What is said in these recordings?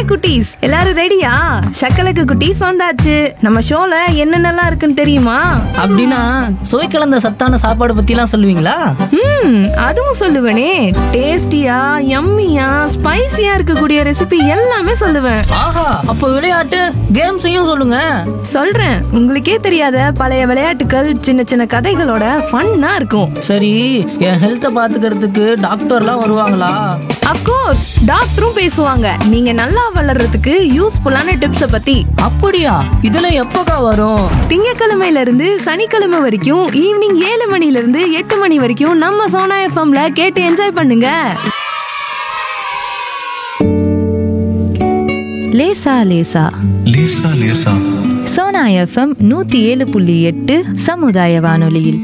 குட்டீஸ் எல்லாரும் ரெடியா சக்கலக்கு குட்டீஸ் வந்தாச்சு நம்ம ஷோல என்னென்னலாம் இருக்குன்னு தெரியுமா அப்படின்னா சுவை கலந்த சத்தான சாப்பாடு பத்திலாம் சொல்லுவீங்களா ம் அதுவும் சொல்லுவேனே டேஸ்டியா யம்மியா ஸ்பைசியா இருக்கக்கூடிய ரெசிபி எல்லாமே சொல்லுவேன் ஆஹா அப்போ விளையாட்டு கேம்ஸையும் சொல்லுங்க சொல்றேன் உங்களுக்கே தெரியாத பழைய விளையாட்டுகள் சின்ன சின்ன கதைகளோட ஃபன்னா இருக்கும் சரி என் ஹெல்த்தை பாத்துக்கிறதுக்கு டாக்டர்லாம் வருவாங்களா அப்கோர்ஸ் டாக்டரும் பேசுவாங்க நீங்க நல்லா வளர்றதுக்கு யூஸ்ஃபுல்லான டிப்ஸ பத்தி அப்படியா இதெல்லாம் எப்போக்கா வரும் திங்கக்கிழமையில இருந்து சனிக்கிழமை வரைக்கும் ஈவினிங் ஏழு மணில இருந்து எட்டு மணி வரைக்கும் நம்ம சோனா எஃப்எம்ல கேட்டு என்ஜாய் பண்ணுங்க லேசா லேசா லேசா லேசா சோனா எஃப்எம் நூத்தி ஏழு புள்ளி எட்டு சமுதாய வானொலியில்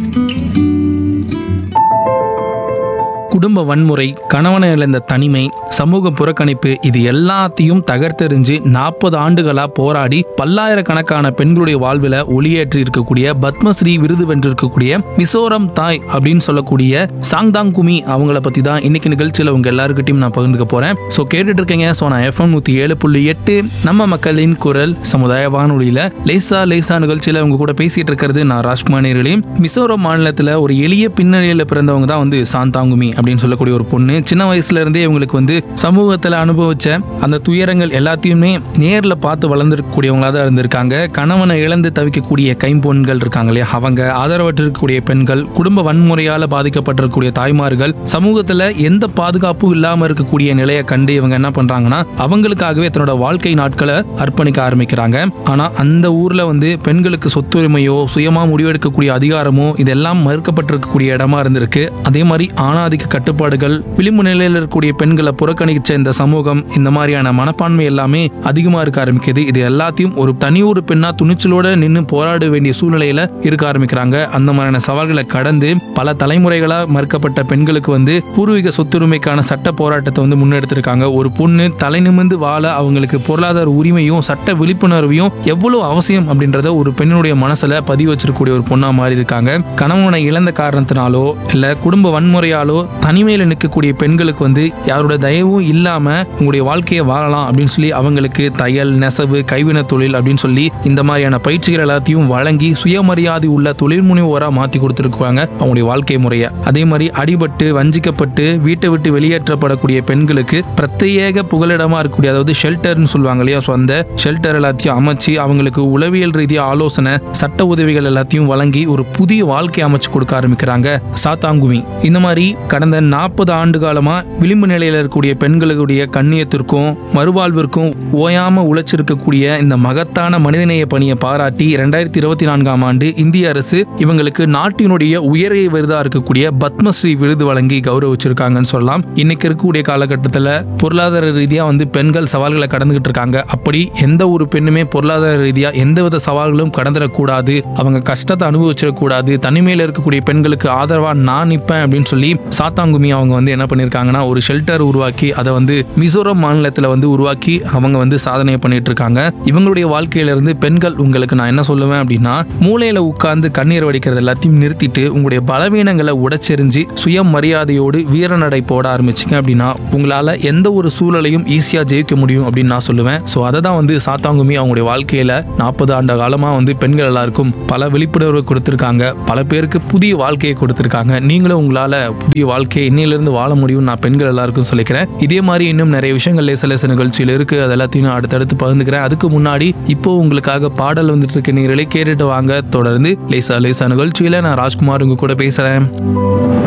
குடும்ப வன்முறை கணவனை இழந்த தனிமை சமூக புறக்கணிப்பு இது எல்லாத்தையும் தகர்த்தெறிஞ்சு நாற்பது ஆண்டுகளா போராடி பல்லாயிரக்கணக்கான பெண்களுடைய வாழ்வில் ஒளியேற்றி இருக்கக்கூடிய பத்மஸ்ரீ விருது வென்றிருக்கக்கூடிய மிசோரம் தாய் அப்படின்னு சொல்லக்கூடிய சாங்தாங் குமி அவங்கள பத்தி தான் இன்னைக்கு நிகழ்ச்சியில் உங்க எல்லாருக்கிட்டையும் நான் பகிர்ந்துக்க போறேன் ஸோ கேட்டுட்டு இருக்கீங்க ஸோ நான் எஃப்எம் நூத்தி ஏழு புள்ளி எட்டு நம்ம மக்களின் குரல் சமுதாய வானொலியில லேசா லேசா நிகழ்ச்சியில உங்க கூட பேசிட்டு இருக்கிறது நான் ராஜ்குமார் நேரலையும் மிசோரம் மாநிலத்துல ஒரு எளிய பின்னணியில பிறந்தவங்க தான் வந்து சாந்தாங்குமி அப்படின்னு சொல்லக்கூடிய ஒரு பொண்ணு சின்ன வயசுல இருந்தே இவங்களுக்கு வந்து சமூகத்துல அனுபவிச்ச அந்த துயரங்கள் எல்லாத்தையுமே நேர்ல பார்த்து வளர்ந்துருக்கக்கூடியவங்களா தான் இருந்திருக்காங்க கணவனை இழந்து தவிக்கக்கூடிய கைம்பொண்கள் இருக்காங்க இல்லையா அவங்க ஆதரவற்று இருக்கக்கூடிய பெண்கள் குடும்ப வன்முறையால பாதிக்கப்பட்டிருக்கக்கூடிய தாய்மார்கள் சமூகத்துல எந்த பாதுகாப்பும் இல்லாம இருக்கக்கூடிய நிலையை கண்டு இவங்க என்ன பண்றாங்கன்னா அவங்களுக்காகவே தன்னோட வாழ்க்கை நாட்களை அர்ப்பணிக்க ஆரம்பிக்கிறாங்க ஆனா அந்த ஊர்ல வந்து பெண்களுக்கு சொத்துரிமையோ சுயமா முடிவெடுக்கக்கூடிய அதிகாரமோ இதெல்லாம் மறுக்கப்பட்டிருக்கக்கூடிய இடமா இருந்திருக்கு அதே மாதிரி ஆணாதிக்க கட்டுப்பாடுகள் விளிம்பு நிலையில் இருக்கக்கூடிய பெண்களை புறக்கணிச்ச இந்த சமூகம் இந்த மாதிரியான மனப்பான்மை எல்லாமே அதிகமா இருக்க ஆரம்பிக்குது இது எல்லாத்தையும் ஒரு தனி ஒரு பெண்ணா துணிச்சலோட நின்று போராட வேண்டிய சூழ்நிலையில இருக்க ஆரம்பிக்கிறாங்க அந்த மாதிரியான சவால்களை கடந்து பல தலைமுறைகளா மறுக்கப்பட்ட பெண்களுக்கு வந்து பூர்வீக சொத்துரிமைக்கான சட்ட போராட்டத்தை வந்து முன்னெடுத்திருக்காங்க ஒரு பொண்ணு தலை நிமிர்ந்து வாழ அவங்களுக்கு பொருளாதார உரிமையும் சட்ட விழிப்புணர்வையும் எவ்வளவு அவசியம் அப்படின்றத ஒரு பெண்ணுடைய மனசுல பதிவு வச்சிருக்கக்கூடிய ஒரு பொண்ணா மாறி இருக்காங்க கணவனை இழந்த காரணத்தினாலோ இல்ல குடும்ப வன்முறையாலோ தனிமையில நிற்கக்கூடிய பெண்களுக்கு வந்து யாரோட தயவும் இல்லாம உங்களுடைய வாழ்க்கையை வாழலாம் அப்படின்னு சொல்லி அவங்களுக்கு தையல் நெசவு கைவினை தொழில் அப்படின்னு சொல்லி இந்த மாதிரியான பயிற்சிகள் எல்லாத்தையும் வழங்கி சுயமரியாதை உள்ள தொழில் முனைவோரா மாத்தி கொடுத்துருக்காங்க அவங்களுடைய வாழ்க்கை முறையை அதே மாதிரி அடிபட்டு வஞ்சிக்கப்பட்டு வீட்டை விட்டு வெளியேற்றப்படக்கூடிய பெண்களுக்கு பிரத்யேக புகலிடமா இருக்கக்கூடிய அதாவது ஷெல்டர்னு சொல்லுவாங்க இல்லையா ஸோ அந்த ஷெல்டர் எல்லாத்தையும் அமைச்சு அவங்களுக்கு உளவியல் ரீதியா ஆலோசனை சட்ட உதவிகள் எல்லாத்தையும் வழங்கி ஒரு புதிய வாழ்க்கை அமைச்சு கொடுக்க ஆரம்பிக்கிறாங்க சாத்தாங்குமி இந்த மாதிரி கடந்த நாற்பது ஆண்டு காலமா விளிம்பு நிலையில இருக்கக்கூடிய பெண்களுடைய கண்ணியத்திற்கும் மறுவாழ்விற்கும் ஓயாம உழைச்சிருக்கக்கூடிய இந்த மகத்தான மனிதநேய பணியை பாராட்டி ரெண்டாயிரத்தி இருபத்தி நான்காம் ஆண்டு இந்திய அரசு இவங்களுக்கு நாட்டினுடைய உயரிய விருதா இருக்கக்கூடிய பத்மஸ்ரீ விருது வழங்கி கௌரவிச்சிருக்காங்கன்னு சொல்லலாம் இன்னைக்கு இருக்கக்கூடிய காலகட்டத்தில் பொருளாதார ரீதியா வந்து பெண்கள் சவால்களை கடந்துகிட்டு இருக்காங்க அப்படி எந்த ஒரு பெண்ணுமே பொருளாதார ரீதியா எந்தவித சவால்களும் கடந்துடக்கூடாது அவங்க கஷ்டத்தை அனுபவிச்சிடக்கூடாது தனிமையில இருக்கக்கூடிய பெண்களுக்கு ஆதரவா நான் நிற்பேன் அப்படின்னு சொல்லி சாத்தாங்குமி அவங்க வந்து என்ன பண்ணிருக்காங்கன்னா ஒரு ஷெல்டர் உருவாக்கி அதை வந்து மிசோரம் மாநிலத்தில் வந்து உருவாக்கி அவங்க வந்து சாதனை பண்ணிட்டு இருக்காங்க இவங்களுடைய வாழ்க்கையில இருந்து பெண்கள் உங்களுக்கு நான் என்ன சொல்லுவேன் அப்படின்னா மூளையில உட்கார்ந்து கண்ணீர் வடிக்கிறது எல்லாத்தையும் நிறுத்திட்டு உங்களுடைய பலவீனங்களை உடைச்செறிஞ்சு சுயமரியாதையோடு வீரநடை போட ஆரம்பிச்சிங்க அப்படின்னா உங்களால எந்த ஒரு சூழலையும் ஈஸியா ஜெயிக்க முடியும் அப்படின்னு நான் சொல்லுவேன் ஸோ அதை தான் வந்து சாத்தாங்குமி அவங்களுடைய வாழ்க்கையில நாற்பது ஆண்டு காலமா வந்து பெண்கள் எல்லாருக்கும் பல விழிப்புணர்வு கொடுத்திருக்காங்க பல பேருக்கு புதிய வாழ்க்கையை கொடுத்திருக்காங்க நீங்களும் உங்களால புதிய வாழ்க்கையை இன்னையிலிருந்து வாழ முடியும் நான் பெண்கள் எல்லாருக்கும் சொல்லிக்கிறேன் இதே மாதிரி இன்னும் நிறைய விஷயங்கள் லேச லேச நிகழ்ச்சியில் இருக்கு அது எல்லாத்தையும் நான் அடுத்தடுத்து பகிர்ந்துக்கிறேன் அதுக்கு முன்னாடி இப்போ உங்களுக்காக பாடல் வந்துட்டு இருக்க நீங்களே கேட்டுட்டு வாங்க தொடர்ந்து லேசா லேசா நிகழ்ச்சியில நான் ராஜ்குமார் உங்க கூட பேசுறேன்